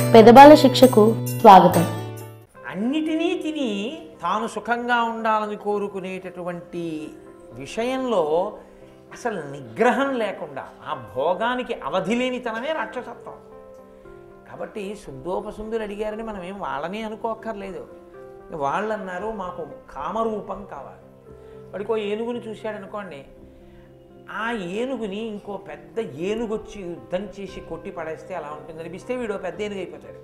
పెదబాల శిక్షకు స్వాగతం అన్నిటినీ తిని తాను సుఖంగా ఉండాలని కోరుకునేటటువంటి విషయంలో అసలు నిగ్రహం లేకుండా ఆ భోగానికి అవధి లేనితనమే రాక్షసత్వం కాబట్టి శుద్ధోపశుద్ధులు అడిగారని మనం ఏం వాళ్ళని అనుకోక్కర్లేదు వాళ్ళు అన్నారు మాకు కామరూపం కావాలి వాడికో ఏనుగుని చూశాడు అనుకోండి ఆ ఏనుగుని ఇంకో పెద్ద ఏనుగు వచ్చి యుద్ధం చేసి కొట్టి పడేస్తే అలా ఉంటుంది అనిపిస్తే వీడు ఓ పెద్ద ఏనుగు అయిపోతాడు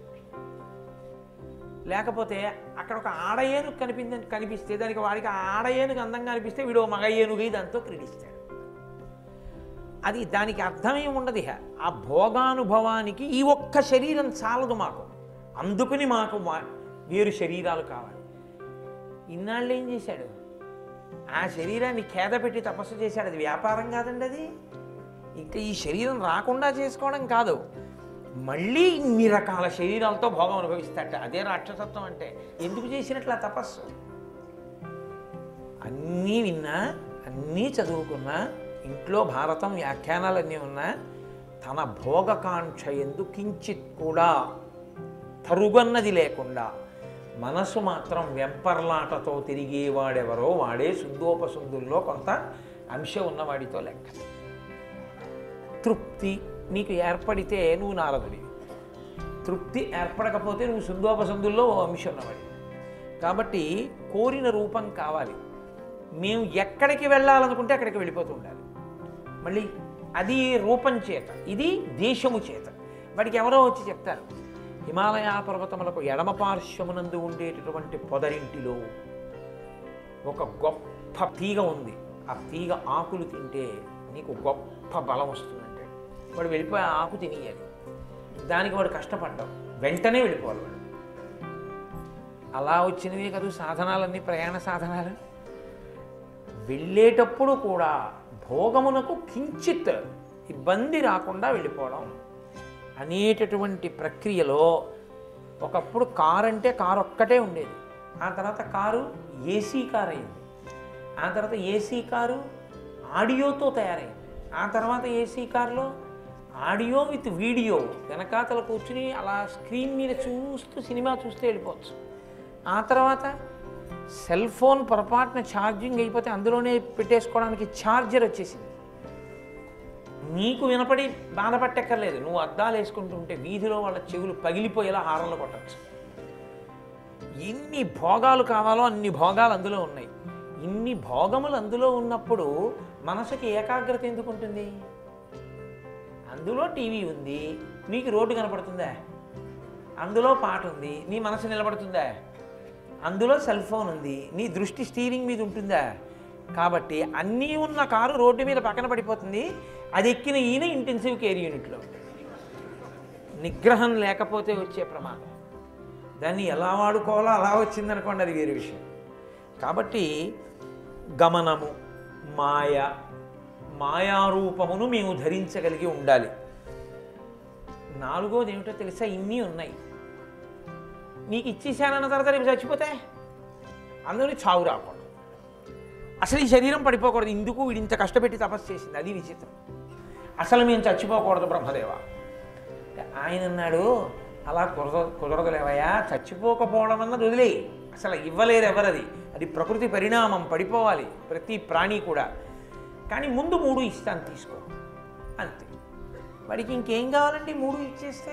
లేకపోతే అక్కడ ఒక ఆడ ఏనుగు కనిపింది కనిపిస్తే దానికి వాడికి ఆ ఆడ ఏనుగు అందంగా అనిపిస్తే వీడు ఓ మగ ఏనుగు దాంతో క్రీడిస్తాడు అది దానికి అర్థమే ఉండదు ఇహ ఆ భోగానుభవానికి ఈ ఒక్క శరీరం చాలదు మాకు అందుకుని మాకు మా- వేరు శరీరాలు కావాలి ఇన్నాళ్ళు ఏం చేశాడు ఆ శరీరాన్ని ఖేద పెట్టి తపస్సు చేశాడు అది వ్యాపారం కాదండి అది ఇంకా ఈ శరీరం రాకుండా చేసుకోవడం కాదు మళ్ళీ ఇన్ని రకాల శరీరాలతో భోగం అనుభవిస్తాట అదే రాక్షసత్వం అంటే ఎందుకు చేసినట్లు ఆ తపస్సు అన్నీ విన్నా అన్నీ చదువుకున్నా ఇంట్లో భారతం వ్యాఖ్యానాలన్నీ ఉన్నా తన భోగకాంక్ష ఎందు కించిత్ కూడా తరుగన్నది లేకుండా మనసు మాత్రం వెంపర్లాటతో తిరిగేవాడెవరో వాడే శుద్ధోపశుద్ధుల్లో కొంత అంశం ఉన్నవాడితో లెక్క తృప్తి నీకు ఏర్పడితే నువ్వు నారదుడి తృప్తి ఏర్పడకపోతే నువ్వు శుద్ధోపశుద్ధుల్లో ఓ అంశం ఉన్నవాడి కాబట్టి కోరిన రూపం కావాలి మేము ఎక్కడికి వెళ్ళాలనుకుంటే అక్కడికి వెళ్ళిపోతూ ఉండాలి మళ్ళీ అది రూపం చేత ఇది దేశము చేత వాడికి ఎవరో వచ్చి చెప్తారు హిమాలయ పర్వతములకు ఎడమ పార్శ్వమునందు ఉండేటటువంటి పొదరింటిలో ఒక గొప్ప తీగ ఉంది ఆ తీగ ఆకులు తింటే నీకు గొప్ప బలం వస్తుందంటే వాడు వెళ్ళిపోయి ఆ ఆకు తినేయాలి దానికి వాడు కష్టపడ్డాం వెంటనే వెళ్ళిపోవాలి వాడు అలా వచ్చినవే కదా సాధనాలన్నీ ప్రయాణ సాధనాలు వెళ్ళేటప్పుడు కూడా భోగమునకు కించిత్ ఇబ్బంది రాకుండా వెళ్ళిపోవడం అనేటటువంటి ప్రక్రియలో ఒకప్పుడు కారు అంటే కారు ఒక్కటే ఉండేది ఆ తర్వాత కారు ఏసీ కార్ అయింది ఆ తర్వాత ఏసీ కారు ఆడియోతో తయారైంది ఆ తర్వాత ఏసీ కారులో ఆడియో విత్ వీడియో వెనకాతల కూర్చుని అలా స్క్రీన్ మీద చూస్తూ సినిమా చూస్తే వెళ్ళిపోవచ్చు ఆ తర్వాత సెల్ ఫోన్ పొరపాటున ఛార్జింగ్ అయిపోతే అందులోనే పెట్టేసుకోవడానికి ఛార్జర్ వచ్చేసింది నీకు వినపడి బాధపట్టక్కర్లేదు నువ్వు అద్దాలు వేసుకుంటుంటే వీధిలో వాళ్ళ చెవులు పగిలిపోయేలా హారంలో కొట్టచ్చు ఎన్ని భోగాలు కావాలో అన్ని భోగాలు అందులో ఉన్నాయి ఇన్ని భోగములు అందులో ఉన్నప్పుడు మనసుకి ఏకాగ్రత ఎందుకు ఉంటుంది అందులో టీవీ ఉంది నీకు రోడ్డు కనపడుతుందా అందులో పాట ఉంది నీ మనసు నిలబడుతుందా అందులో సెల్ ఫోన్ ఉంది నీ దృష్టి స్టీరింగ్ మీద ఉంటుందా కాబట్టి అన్నీ ఉన్న కారు రోడ్డు మీద పక్కన పడిపోతుంది అది ఎక్కిన ఈయన ఇంటెన్సివ్ కేర్ యూనిట్లో నిగ్రహం లేకపోతే వచ్చే ప్రమాదం దాన్ని ఎలా వాడుకోవాలో అలా వచ్చిందనుకోండి అది వేరే విషయం కాబట్టి గమనము మాయ మాయారూపమును మేము ధరించగలిగి ఉండాలి నాలుగోది ఏమిటో తెలుసా ఇన్ని ఉన్నాయి నీకు ఇచ్చేసానన్న తర్వాత రేపు చచ్చిపోతే అందులో చావు రాకూడదు అసలు ఈ శరీరం పడిపోకూడదు ఇందుకు వీడు ఇంత కష్టపెట్టి తపస్సు చేసింది అది విచిత్రం అసలు మేము చచ్చిపోకూడదు బ్రహ్మదేవ ఆయన అన్నాడు అలా కుదర కుదరదులేవయ్యా చచ్చిపోకపోవడం అన్నది వదిలే అసలు ఇవ్వలేరు ఎవరది అది ప్రకృతి పరిణామం పడిపోవాలి ప్రతి ప్రాణి కూడా కానీ ముందు మూడు ఇస్తాను తీసుకో అంతే వాడికి ఇంకేం కావాలండి మూడు ఇచ్చేస్తే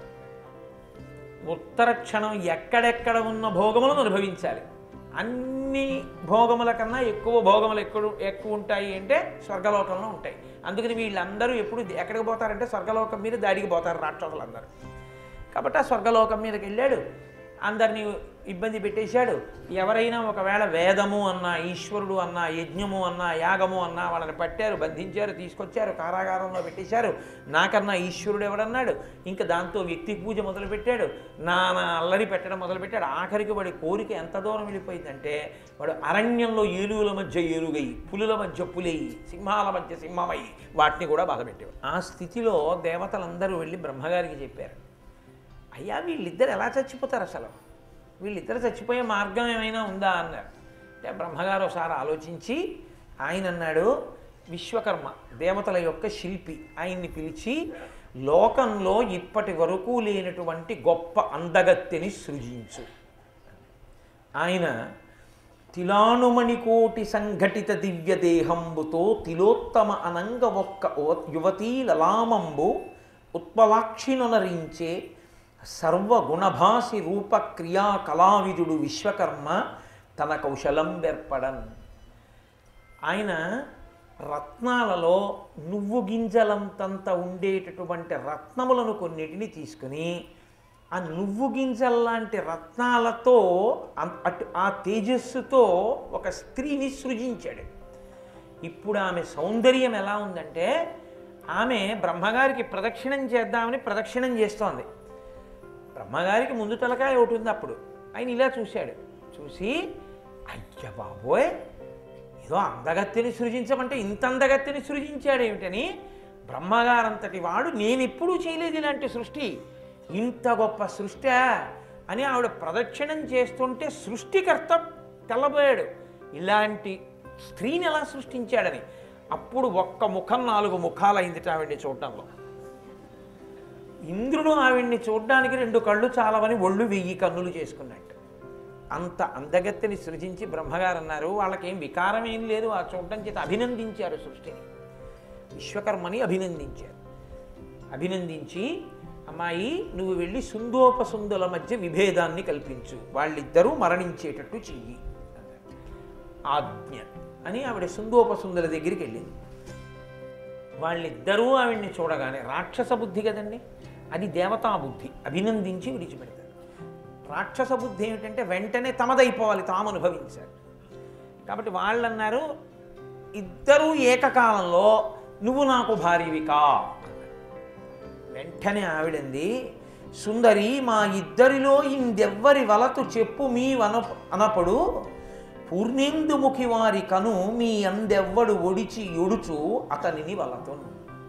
ఉత్తర క్షణం ఎక్కడెక్కడ ఉన్న భోగములను అనుభవించాలి అన్ని భోగముల కన్నా ఎక్కువ భోగములు ఎక్కువ ఎక్కువ ఉంటాయి అంటే స్వర్గలోకంలో ఉంటాయి అందుకని వీళ్ళందరూ ఎప్పుడు ఎక్కడికి పోతారంటే స్వర్గలోకం మీద దాడికి పోతారు రాక్షసులందరూ కాబట్టి ఆ స్వర్గలోకం మీదకి వెళ్ళాడు అందరినీ ఇబ్బంది పెట్టేశాడు ఎవరైనా ఒకవేళ వేదము అన్న ఈశ్వరుడు అన్న యజ్ఞము అన్న యాగము అన్న వాళ్ళని పట్టారు బంధించారు తీసుకొచ్చారు కారాగారంలో పెట్టేశారు నాకన్నా ఈశ్వరుడు ఎవడన్నాడు ఇంకా దాంతో వ్యక్తి పూజ మొదలుపెట్టాడు నా నా అల్లరి పెట్టడం మొదలుపెట్టాడు ఆఖరికి వాడి కోరిక ఎంత దూరం వెళ్ళిపోయిందంటే వాడు అరణ్యంలో ఏనుగుల మధ్య ఏనుగై పులుల మధ్య పులై సింహాల మధ్య సింహమై వాటిని కూడా బాధపెట్టేవాడు ఆ స్థితిలో దేవతలందరూ వెళ్ళి బ్రహ్మగారికి చెప్పారు అయ్యా వీళ్ళిద్దరు ఎలా చచ్చిపోతారు అసలు వీళ్ళిద్దరు చచ్చిపోయే మార్గం ఏమైనా ఉందా అన్నారు అంటే బ్రహ్మగారు ఒకసారి ఆలోచించి ఆయన అన్నాడు విశ్వకర్మ దేవతల యొక్క శిల్పి ఆయన్ని పిలిచి లోకంలో ఇప్పటి వరకు లేనటువంటి గొప్ప అందగత్తెని సృజించు ఆయన తిలానుమణికోటి సంఘటిత దివ్య దేహంబుతో తిలోత్తమ అనంగ ఒక్క ఓ- యువతీ లలామంబు ఉత్పలాక్షినొనరించే సర్వగుణభాసి రూప క్రియా కళావిదుడు విశ్వకర్మ తన కౌశలం వెర్పడన్ ఆయన రత్నాలలో నువ్వు గింజలంతంత ఉండేటటువంటి రత్నములను కొన్నిటిని తీసుకుని ఆ నువ్వు గింజల్లాంటి రత్నాలతో అం- అటు ఆ తేజస్సుతో ఒక స్త్రీని సృజించాడు ఇప్పుడు ఆమె సౌందర్యం ఎలా ఉందంటే ఆమె బ్రహ్మగారికి ప్రదక్షిణం చేద్దామని ప్రదక్షిణం చేస్తోంది బ్రహ్మగారికి ముందు తలకాయ ఒకటి ఉంది అప్పుడు ఆయన ఇలా చూశాడు చూసి అయ్య బాబోయ్ ఏదో అందగత్తెని సృజించమంటే ఇంత అందగత్తెని సృజించాడు ఏమిటని బ్రహ్మగారంతటి వాడు నేను ఎప్పుడూ చేయలేదు ఇలాంటి సృష్టి ఇంత గొప్ప సృష్టి అని ఆవిడ ప్రదక్షిణం చేస్తుంటే సృష్టికర్త తెల్లబోయాడు ఇలాంటి స్త్రీని ఎలా సృష్టించాడని అప్పుడు ఒక్క ముఖం నాలుగు ముఖాలైంది ఆవిడ్ని చూడటంలో ఇంద్రుడు ఆవిడ్ని చూడడానికి రెండు కళ్ళు చాలవని ఒళ్ళు వెయ్యి కన్నులు చేసుకున్నట్టు అంత అందగత్తెని సృజించి బ్రహ్మగారు అన్నారు వాళ్ళకేం వికారం ఏం లేదు ఆ చూడటం చేత అభినందించారు సృష్టిని విశ్వకర్మని అభినందించారు అభినందించి అమ్మాయి నువ్వు వెళ్ళి సుందోపసుందుల మధ్య విభేదాన్ని కల్పించు వాళ్ళిద్దరూ మరణించేటట్టు చెయ్యి అన్నారు. ఆజ్ఞ అని ఆవిడ సుందోపసుందుల దగ్గరికి వెళ్ళింది వాళ్ళిద్దరూ ఆవిడ్ని చూడగానే రాక్షస బుద్ధి కదండి అది దేవతా బుద్ధి అభినందించి విడిచిపెడతారు రాక్షస బుద్ధి ఏమిటంటే వెంటనే తమదైపోవాలి తాము అనుభవించారు కాబట్టి వాళ్ళు అన్నారు ఇద్దరూ ఏకకాలంలో నువ్వు నాకు భార్యవికా వెంటనే ఆవిడంది సుందరి మా ఇద్దరిలో ఇందెవ్వరి వలతు చెప్పు మీ వన అనప్పుడు పూర్ణేందుముఖి వారి కను మీ అందెవ్వడు ఒడిచి ఒడుచు అతనిని వలతును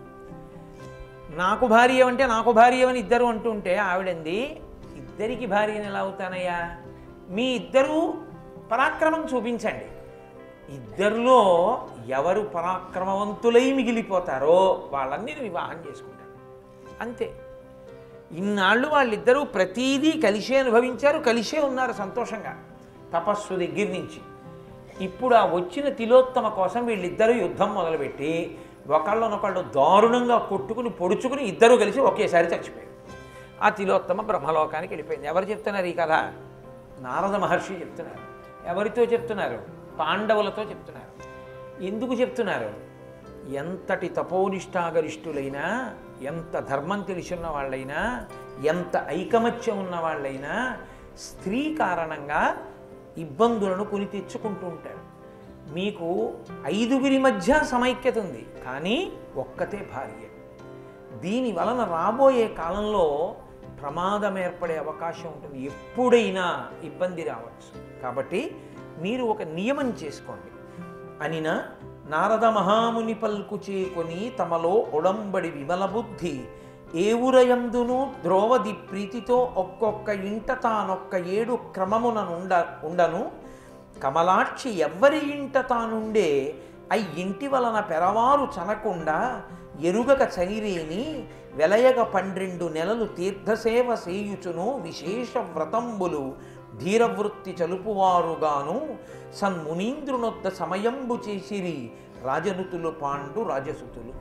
నాకు భార్య అంటే నాకు భార్య అని ఇద్దరు అంటుంటే ఆవిడంది ఇద్దరికి భార్యని ఎలా అవుతానయ్యా మీ ఇద్దరూ పరాక్రమం చూపించండి ఇద్దరిలో ఎవరు పరాక్రమవంతులై మిగిలిపోతారో వాళ్ళని నేను వివాహం చేసుకుంటాను అంతే ఇన్నాళ్ళు వాళ్ళిద్దరూ ప్రతీదీ కలిసే అనుభవించారు కలిసే ఉన్నారు సంతోషంగా తపస్సు దగ్గర నుంచి ఇప్పుడు ఆ వచ్చిన తిలోత్తమ కోసం వీళ్ళిద్దరూ యుద్ధం మొదలుపెట్టి ఒకళ్ళనొకళ్ళు దారుణంగా కొట్టుకుని పొడుచుకుని ఇద్దరూ కలిసి ఒకేసారి చచ్చిపోయారు ఆ తిలోత్తమ బ్రహ్మలోకానికి వెళ్ళిపోయింది ఎవరు చెప్తున్నారు ఈ కథ నారద మహర్షి చెప్తున్నారు ఎవరితో చెప్తున్నారు పాండవులతో చెప్తున్నారు ఎందుకు చెప్తున్నారు ఎంతటి తపోనిష్టాగరిష్ఠులైనా ఎంత ధర్మం తెలిసిన వాళ్ళైనా ఎంత ఐకమత్యం ఉన్న వాళ్ళైనా స్త్రీ కారణంగా ఇబ్బందులను కొని తెచ్చుకుంటూ ఉంటారు మీకు ఐదుగురి మధ్య సమైక్యత ఉంది కానీ ఒక్కతే భార్య దీని వలన రాబోయే కాలంలో ప్రమాదం ఏర్పడే అవకాశం ఉంటుంది ఎప్పుడైనా ఇబ్బంది రావచ్చు కాబట్టి మీరు ఒక నియమం చేసుకోండి అనిన నారద మహాముని పల్కు చేకొని తమలో ఒడంబడి విమల బుద్ధి ఏవురయందును ద్రోవది ప్రీతితో ఒక్కొక్క ఇంట తానొక్క ఏడు క్రమమున ఉండ ఉండను కమలాక్షి ఎవ్వరి ఇంట తానుండే అయి ఇంటి వలన పెరవారు చనకుండా ఎరుగక చనిరేని వెలయగ పన్నెండు నెలలు తీర్థసేవ సేయుచును విశేష వ్రతంబులు ధీరవృత్తి చలుపువారుగాను సన్మునీంద్రునొద్ద సమయంబు చేసిరి రాజనుతులు పాండు రాజసుతులు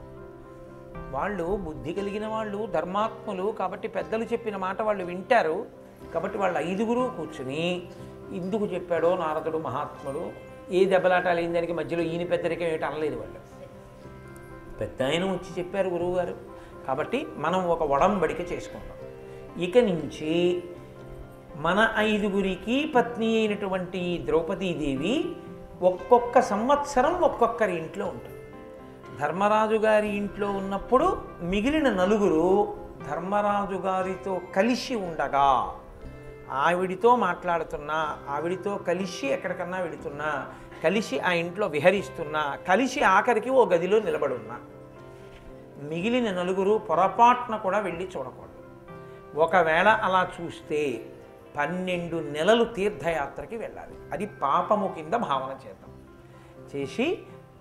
వాళ్ళు బుద్ధి కలిగిన వాళ్ళు ధర్మాత్ములు కాబట్టి పెద్దలు చెప్పిన మాట వాళ్ళు వింటారు కాబట్టి వాళ్ళు ఐదుగురు కూర్చుని ఎందుకు చెప్పాడో నారదుడు మహాత్ముడు ఏ దెబ్బలాట లేని దానికి మధ్యలో ఈయన పెద్దరికం ఏమిటి అనలేదు వాళ్ళు పెద్ద ఆయన వచ్చి చెప్పారు గురువుగారు కాబట్టి మనం ఒక ఒడంబడిక చేసుకుంటాం ఇక నుంచి మన ఐదుగురికి పత్ని అయినటువంటి ద్రౌపదీదేవి ఒక్కొక్క సంవత్సరం ఒక్కొక్కరి ఇంట్లో ఉంటుంది ధర్మరాజు గారి ఇంట్లో ఉన్నప్పుడు మిగిలిన నలుగురు ధర్మరాజు గారితో కలిసి ఉండగా ఆవిడితో మాట్లాడుతున్నా ఆవిడితో కలిసి ఎక్కడికన్నా వెళుతున్నా కలిసి ఆ ఇంట్లో విహరిస్తున్నా కలిసి ఆఖరికి ఓ గదిలో నిలబడున్నా మిగిలిన నలుగురు పొరపాటున కూడా వెళ్ళి చూడకూడదు ఒకవేళ అలా చూస్తే పన్నెండు నెలలు తీర్థయాత్రకి వెళ్ళాలి అది పాపము కింద భావన చేద్దాం చేసి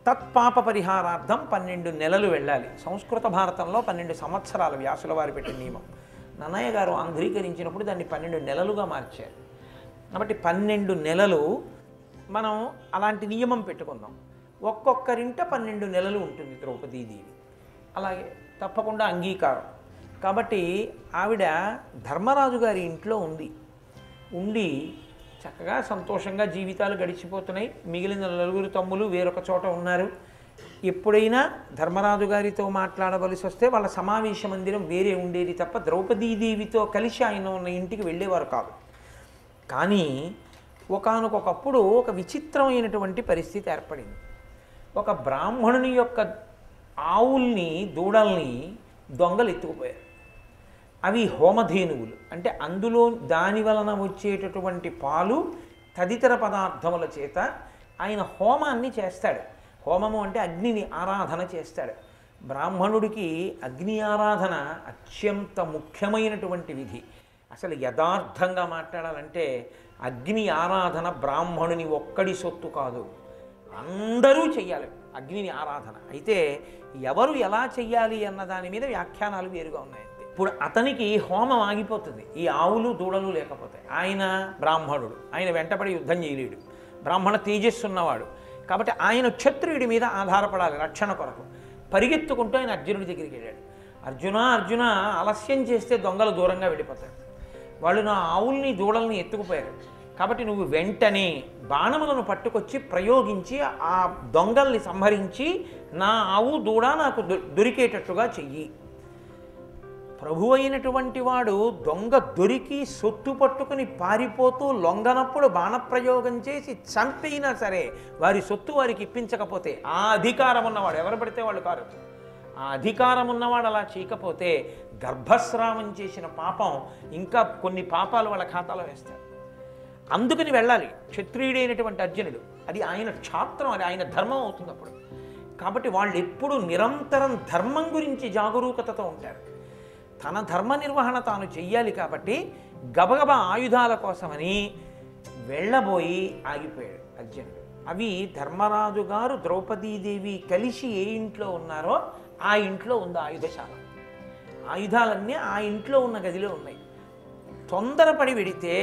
తత్పాప పరిహారార్థం పన్నెండు నెలలు వెళ్ళాలి సంస్కృత భారతంలో పన్నెండు సంవత్సరాలు వ్యాసుల వారి పెట్టిన నియమం నన్నయ్య గారు ఆంధ్రీకరించినప్పుడు దాన్ని పన్నెండు నెలలుగా మార్చారు కాబట్టి పన్నెండు నెలలు మనం అలాంటి నియమం పెట్టుకుందాం ఒక్కొక్కరింట పన్నెండు నెలలు ఉంటుంది ద్రౌపదీదేవి అలాగే తప్పకుండా అంగీకారం కాబట్టి ఆవిడ ధర్మరాజు గారి ఇంట్లో ఉంది ఉండి చక్కగా సంతోషంగా జీవితాలు గడిచిపోతున్నాయి మిగిలిన నలుగురు తమ్ములు వేరొక చోట ఉన్నారు ఎప్పుడైనా ధర్మరాజు గారితో మాట్లాడవలసి వస్తే వాళ్ళ సమావేశ మందిరం వేరే ఉండేది తప్ప ద్రౌపదీదేవితో కలిసి ఆయన ఉన్న ఇంటికి వెళ్ళేవారు కాదు కానీ ఒకానొకప్పుడు ఒక విచిత్రమైనటువంటి పరిస్థితి ఏర్పడింది ఒక బ్రాహ్మణుని యొక్క ఆవుల్ని దూడల్ని దొంగలు ఎత్తుకుపోయారు అవి హోమధేనువులు అంటే అందులో దాని వలన వచ్చేటటువంటి పాలు తదితర పదార్థముల చేత ఆయన హోమాన్ని చేస్తాడు హోమము అంటే అగ్నిని ఆరాధన చేస్తాడు బ్రాహ్మణుడికి అగ్ని ఆరాధన అత్యంత ముఖ్యమైనటువంటి విధి అసలు యథార్థంగా మాట్లాడాలంటే అగ్ని ఆరాధన బ్రాహ్మణుని ఒక్కడి సొత్తు కాదు అందరూ చెయ్యాలి అగ్నిని ఆరాధన అయితే ఎవరు ఎలా చెయ్యాలి అన్న దాని మీద వ్యాఖ్యానాలు వేరుగా ఉన్నాయి ఇప్పుడు అతనికి హోమం ఆగిపోతుంది ఈ ఆవులు దూడలు లేకపోతే ఆయన బ్రాహ్మణుడు ఆయన వెంటపడి యుద్ధం చేయలేడు బ్రాహ్మణ తేజస్సు ఉన్నవాడు కాబట్టి ఆయన క్షత్రియుడి మీద ఆధారపడాలి రక్షణ కొరకు పరిగెత్తుకుంటూ ఆయన అర్జునుడి దగ్గరికి వెళ్ళాడు అర్జున అర్జున ఆలస్యం చేస్తే దొంగలు దూరంగా వెళ్ళిపోతారు వాళ్ళు నా ఆవుల్ని దూడల్ని ఎత్తుకుపోయారు కాబట్టి నువ్వు వెంటనే బాణములను పట్టుకొచ్చి ప్రయోగించి ఆ దొంగల్ని సంహరించి నా ఆవు దూడ నాకు దొ- దొరికేటట్టుగా చెయ్యి ప్రభు అయినటువంటి వాడు దొంగ దొరికి సొత్తు పట్టుకుని పారిపోతూ లొంగనప్పుడు బాణప్రయోగం చేసి చంపైనా సరే వారి సొత్తు వారికి ఇప్పించకపోతే ఆ అధికారం ఉన్నవాడు ఎవరు పడితే వాళ్ళు కారు ఆ అధికారం ఉన్నవాడు అలా చేయకపోతే గర్భస్రావం చేసిన పాపం ఇంకా కొన్ని పాపాలు వాళ్ళ ఖాతాలో వేస్తారు అందుకని వెళ్ళాలి క్షత్రియుడైనటువంటి అర్జునుడు అది ఆయన క్షాత్రం అది ఆయన ధర్మం అవుతుంది అప్పుడు కాబట్టి వాళ్ళు ఎప్పుడు నిరంతరం ధర్మం గురించి జాగరూకతతో ఉంటారు తన ధర్మ నిర్వహణ తాను చెయ్యాలి కాబట్టి గబగబా ఆయుధాల కోసమని వెళ్ళబోయి ఆగిపోయాడు అర్జునుడు అవి ధర్మరాజు గారు ద్రౌపదీదేవి కలిసి ఏ ఇంట్లో ఉన్నారో ఆ ఇంట్లో ఉంది ఆయుధశాల ఆయుధాలన్నీ ఆ ఇంట్లో ఉన్న గదిలో ఉన్నాయి తొందరపడి వెడితే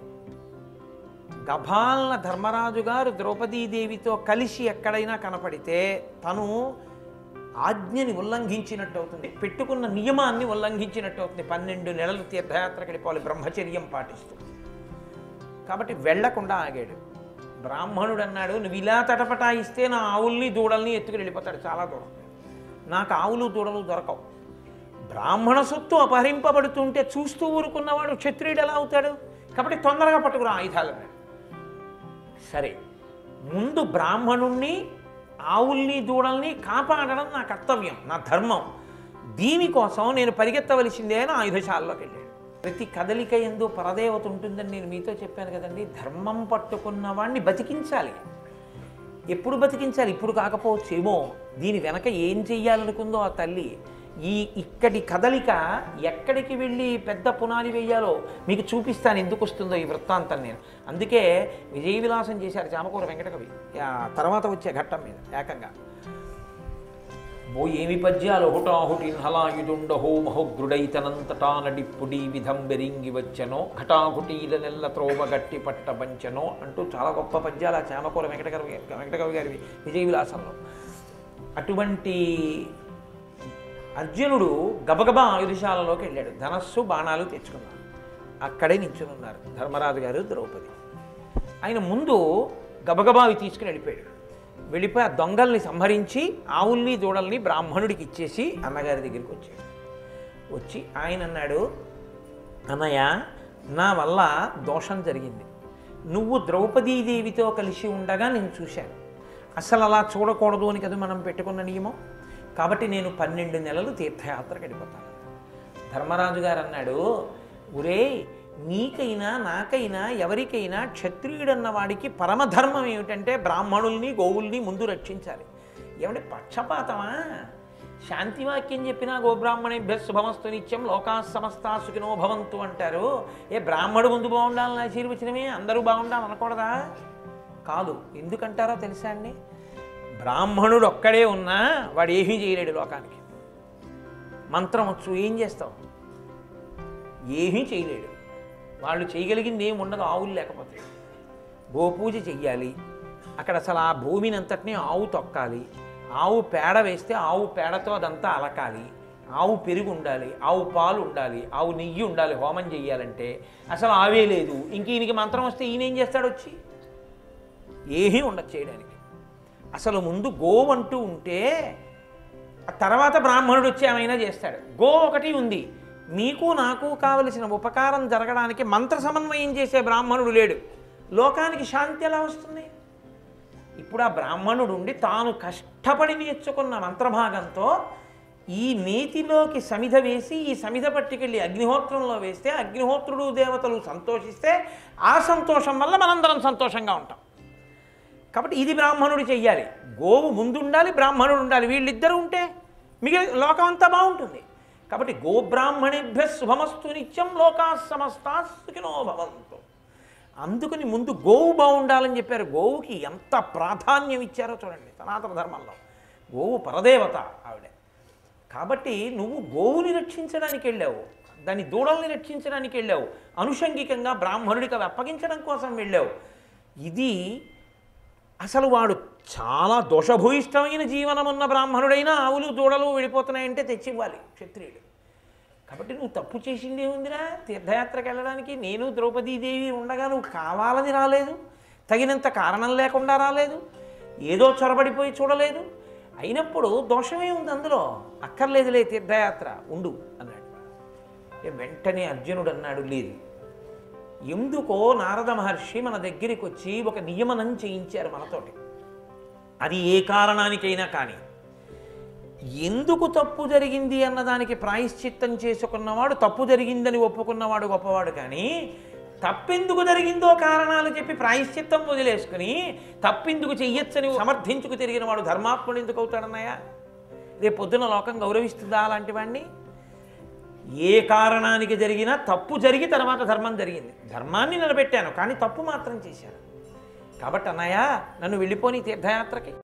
గభాలన ధర్మరాజు గారు ద్రౌపదీదేవితో కలిసి ఎక్కడైనా కనపడితే తను ఆజ్ఞని ఉల్లంఘించినట్టు అవుతుంది పెట్టుకున్న నియమాన్ని ఉల్లంఘించినట్టు అవుతుంది పన్నెండు నెలలు తీర్థయాత్రకి వెళ్ళిపోవాలి బ్రహ్మచర్యం పాటిస్తూ కాబట్టి వెళ్లకుండా ఆగాడు బ్రాహ్మణుడు అన్నాడు నువ్వు ఇలా తటపటాయిస్తే నా ఆవుల్ని దూడల్ని ఎత్తుకుని వెళ్ళిపోతాడు చాలా దూరం నాకు ఆవులు దూడలు దొరకవు బ్రాహ్మణ సొత్తు అపహరింపబడుతుంటే చూస్తూ ఊరుకున్నవాడు క్షత్రియుడు ఎలా అవుతాడు కాబట్టి తొందరగా పట్టుకురా ఆయుధాలు అన్నాడు సరే ముందు బ్రాహ్మణుణ్ణి ఆవుల్ని దూడల్ని కాపాడడం నా కర్తవ్యం నా ధర్మం దీనికోసం నేను పరిగెత్తవలసిందే అని ఆయుధశాలలోకి వెళ్ళాడు ప్రతి కదలిక ఎందు పరదేవత ఉంటుందని నేను మీతో చెప్పాను కదండి ధర్మం పట్టుకున్న వాడిని బతికించాలి ఎప్పుడు బతికించాలి ఇప్పుడు కాకపోవచ్చు ఏమో దీని వెనక ఏం చెయ్యాలనుకుందో ఆ తల్లి ఈ ఇక్కడి కదలిక ఎక్కడికి వెళ్ళి పెద్ద పునాది వేయాలో మీకు చూపిస్తాను ఎందుకు వస్తుందో ఈ వృత్తాంతం నేను అందుకే విజయ విలాసం చేశారు చామకూర వెంకటకవి ఆ తర్వాత వచ్చే ఘట్టం మీద ఏకంగా ఓ ఏమి పద్యాలు హుటాహుటిన్ హలాయుదుండహో మహోగ్రుడైతనంతటా నడిప్పుడి విధం బెరింగి వచ్చనో ఘటాఘుటీల నెల్ల త్రోవ గట్టి పట్ట పంచనో అంటూ చాలా గొప్ప పద్యాలు ఆ చామకూర వెంకటకవి వెంకటకవి గారి విజయ విలాసంలో అటువంటి అర్జునుడు గబగబా ఆయుధశాలలోకి వెళ్ళాడు ధనస్సు బాణాలు తెచ్చుకున్నాడు అక్కడే నించునున్నారు ధర్మరాజు గారు ద్రౌపది ఆయన ముందు గబగబా అవి తీసుకుని వెళ్ళిపోయాడు వెళ్ళిపోయి ఆ దొంగల్ని సంహరించి ఆవుల్ని దూడల్ని బ్రాహ్మణుడికి ఇచ్చేసి అన్నగారి దగ్గరికి వచ్చాడు వచ్చి ఆయన అన్నాడు అన్నయ్య నా వల్ల దోషం జరిగింది నువ్వు ద్రౌపదీదేవితో కలిసి ఉండగా నేను చూశాను అసలు అలా చూడకూడదు అని కదా మనం పెట్టుకున్న నియమం కాబట్టి నేను పన్నెండు నెలలు తీర్థయాత్రకు వెళ్ళిపోతాను ధర్మరాజు గారు అన్నాడు ఒరే నీకైనా నాకైనా ఎవరికైనా క్షత్రియుడన్న వాడికి పరమధర్మం ఏమిటంటే బ్రాహ్మణుల్ని గోవుల్ని ముందు రక్షించాలి ఏమంటే పక్షపాతమా శాంతివాక్యం చెప్పినా గోబ్రాహ్మణేభ్య శుభమస్తు నిత్యం లోకా సమస్తా సుఖినో భవంతు అంటారు ఏ బ్రాహ్మడు ముందు బాగుండాలని ఆశీర్వచనమే అందరూ బాగుండాలని అనకూడదా కాదు ఎందుకంటారో తెలుసా అండి బ్రాహ్మణుడు ఒక్కడే ఉన్నా వాడు ఏమీ చేయలేడు లోకానికి మంత్రం వచ్చు ఏం చేస్తావు ఏమీ చేయలేడు వాళ్ళు చేయగలిగింది ఏమి ఉండదు ఆవులు లేకపోతే గోపూజ చెయ్యాలి అక్కడ అసలు ఆ భూమిని అంతటినీ ఆవు తొక్కాలి ఆవు పేడ వేస్తే ఆవు పేడతో అదంతా అలకాలి ఆవు పెరుగు ఉండాలి ఆవు పాలు ఉండాలి ఆవు నెయ్యి ఉండాలి హోమం చెయ్యాలంటే అసలు ఆవే లేదు ఇంక ఈయనకి మంత్రం వస్తే ఈయన ఏం చేస్తాడు వచ్చి ఏమీ ఉండదు చేయడానికి అసలు ముందు గోవు అంటూ ఉంటే ఆ తర్వాత బ్రాహ్మణుడు వచ్చి ఏమైనా చేస్తాడు గో ఒకటి ఉంది మీకు నాకు కావలసిన ఉపకారం జరగడానికి మంత్ర సమన్వయం చేసే బ్రాహ్మణుడు లేడు లోకానికి శాంతి ఎలా వస్తుంది ఇప్పుడు ఆ బ్రాహ్మణుడు ఉండి తాను కష్టపడి నేర్చుకున్న మంత్రభాగంతో ఈ నేతిలోకి సమిధ వేసి ఈ సమిధ పట్టుకెళ్ళి అగ్నిహోత్రంలో వేస్తే అగ్నిహోత్రుడు దేవతలు సంతోషిస్తే ఆ సంతోషం వల్ల మనందరం సంతోషంగా ఉంటాం కాబట్టి ఇది బ్రాహ్మణుడు చెయ్యాలి గోవు ముందు ఉండాలి బ్రాహ్మణుడు ఉండాలి వీళ్ళిద్దరూ ఉంటే మిగిలిన లోకం అంతా బాగుంటుంది కాబట్టి గోబ్రాహ్మణేభ్య శుభమస్తు నిత్యం లోకా సమస్తా సుఖినో భవంతు అందుకని ముందు గోవు బాగుండాలని చెప్పారు గోవుకి ఎంత ప్రాధాన్యం ఇచ్చారో చూడండి సనాతన ధర్మంలో గోవు పరదేవత ఆవిడ కాబట్టి నువ్వు గోవుని రక్షించడానికి వెళ్ళావు దాని దూడల్ని రక్షించడానికి వెళ్ళావు అనుషంగికంగా బ్రాహ్మణుడికి అవి అప్పగించడం కోసం వెళ్ళావు ఇది అసలు వాడు చాలా దోషభూయిష్టమైన జీవనం ఉన్న బ్రాహ్మణుడైనా ఆవులు దూడలు వెళ్ళిపోతున్నాయంటే తెచ్చివ్వాలి క్షత్రియుడు కాబట్టి నువ్వు తప్పు చేసింది ఏముందిరా తీర్థయాత్రకు వెళ్ళడానికి నేను ద్రౌపదీదేవి ఉండగా నువ్వు కావాలని రాలేదు తగినంత కారణం లేకుండా రాలేదు ఏదో చొరబడిపోయి చూడలేదు అయినప్పుడు దోషమే ఉంది అందులో అక్కర్లేదులే తీర్థయాత్ర ఉండు అన్నాడు ఏ వెంటనే అర్జునుడు అన్నాడు లేదు ఎందుకో నారద మహర్షి మన దగ్గరికి వచ్చి ఒక నియమనం చేయించారు మనతోటి అది ఏ కారణానికైనా కానీ ఎందుకు తప్పు జరిగింది అన్నదానికి ప్రాయశ్చిత్తం చేసుకున్నవాడు తప్పు జరిగిందని ఒప్పుకున్నవాడు గొప్పవాడు కానీ తప్పెందుకు జరిగిందో కారణాలు చెప్పి ప్రాయశ్చిత్తం వదిలేసుకుని తప్పెందుకు చెయ్యొచ్చని సమర్థించుకు తిరిగిన వాడు ధర్మాత్ముడు ఎందుకు అవుతాడన్నయ్యా రేపు పొద్దున లోకం గౌరవిస్తుందా అలాంటి వాడిని ఏ కారణానికి జరిగినా తప్పు జరిగి తర్వాత ధర్మం జరిగింది ధర్మాన్ని నిలబెట్టాను కానీ తప్పు మాత్రం చేశాను కాబట్టి అన్నయ్య నన్ను వెళ్ళిపోని తీర్థయాత్రకి